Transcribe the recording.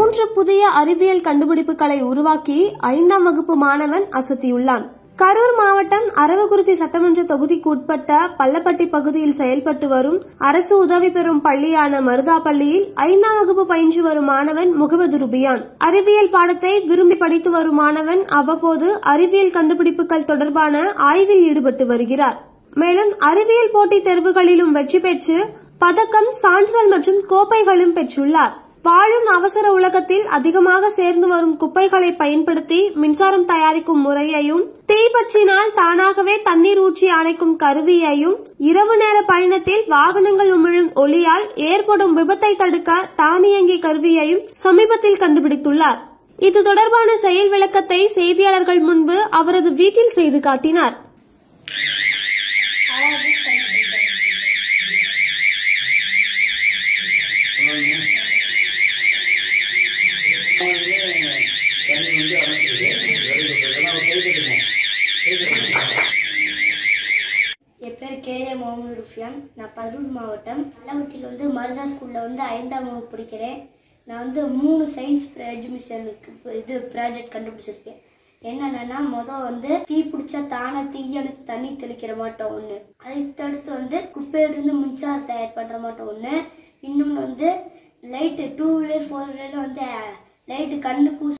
மூன்று புதிய அறிவியல் கண்டுபிடிப்புகளை உருவாக்கி ஐந்தாம் வகுப்பு மாணவன் அசத்தியுள்ளான் கரூர் மாவட்டம் அரவக்குறிச்சி சட்டமன்ற தொகுதிக்கு உட்பட்ட பள்ளப்பட்டி பகுதியில் செயல்பட்டு வரும் அரசு உதவி பெறும் பள்ளியான மருதா பள்ளியில் ஐந்தாம் வகுப்பு பயின்று வரும் மாணவன் முகமது ருபியான் அறிவியல் பாடத்தை விரும்பி படித்து வரும் மாணவன் அவ்வப்போது அறிவியல் கண்டுபிடிப்புகள் தொடர்பான ஆய்வில் ஈடுபட்டு வருகிறார் மேலும் அறிவியல் போட்டித் தேர்வுகளிலும் வெற்றி பெற்று பதக்கம் சான்றிதழ் மற்றும் கோப்பைகளும் பெற்றுள்ளார் வாழும் அவசர உலகத்தில் அதிகமாக சேர்ந்து வரும் குப்பைகளை பயன்படுத்தி மின்சாரம் தயாரிக்கும் முறையையும் தீ பற்றினால் தானாகவே தண்ணீர் ஊற்றி அணைக்கும் கருவியையும் இரவு நேர பயணத்தில் வாகனங்கள் உமிழும் ஒளியால் ஏற்படும் விபத்தை தடுக்க தானியங்கி கருவியையும் சமீபத்தில் கண்டுபிடித்துள்ளார் இது தொடர்பான செயல் விளக்கத்தை செய்தியாளர்கள் முன்பு அவரது வீட்டில் செய்து காட்டினார் தண்ணி வந்து அமைச்சிருக்கு வெரி குட் இதெல்லாம் ஒரு கை கட்டுங்க கை கட்டுங்க என் பேர் கேஏ முகமது ருஃபியான் நான் கரூர் மாவட்டம் பள்ளவட்டியில் வந்து மருதா ஸ்கூலில் வந்து ஐந்தாம் வகுப்பு படிக்கிறேன் நான் வந்து மூணு சயின்ஸ் எஜுமிஷனுக்கு இது ப்ராஜெக்ட் கண்டுபிடிச்சிருக்கேன் என்னென்னா மொதல் வந்து தீ பிடிச்சா தானே தீயணைச்சு தண்ணி தெளிக்கிற மாட்டோம் ஒன்று அதுக்கடுத்து வந்து குப்பையிலிருந்து மின்சாரம் தயார் பண்ணுற மாட்டோம் ஒன்று இன்னொன்று வந்து light two wheeler four wheeler வந்து லைட்டு கண்ணு கூச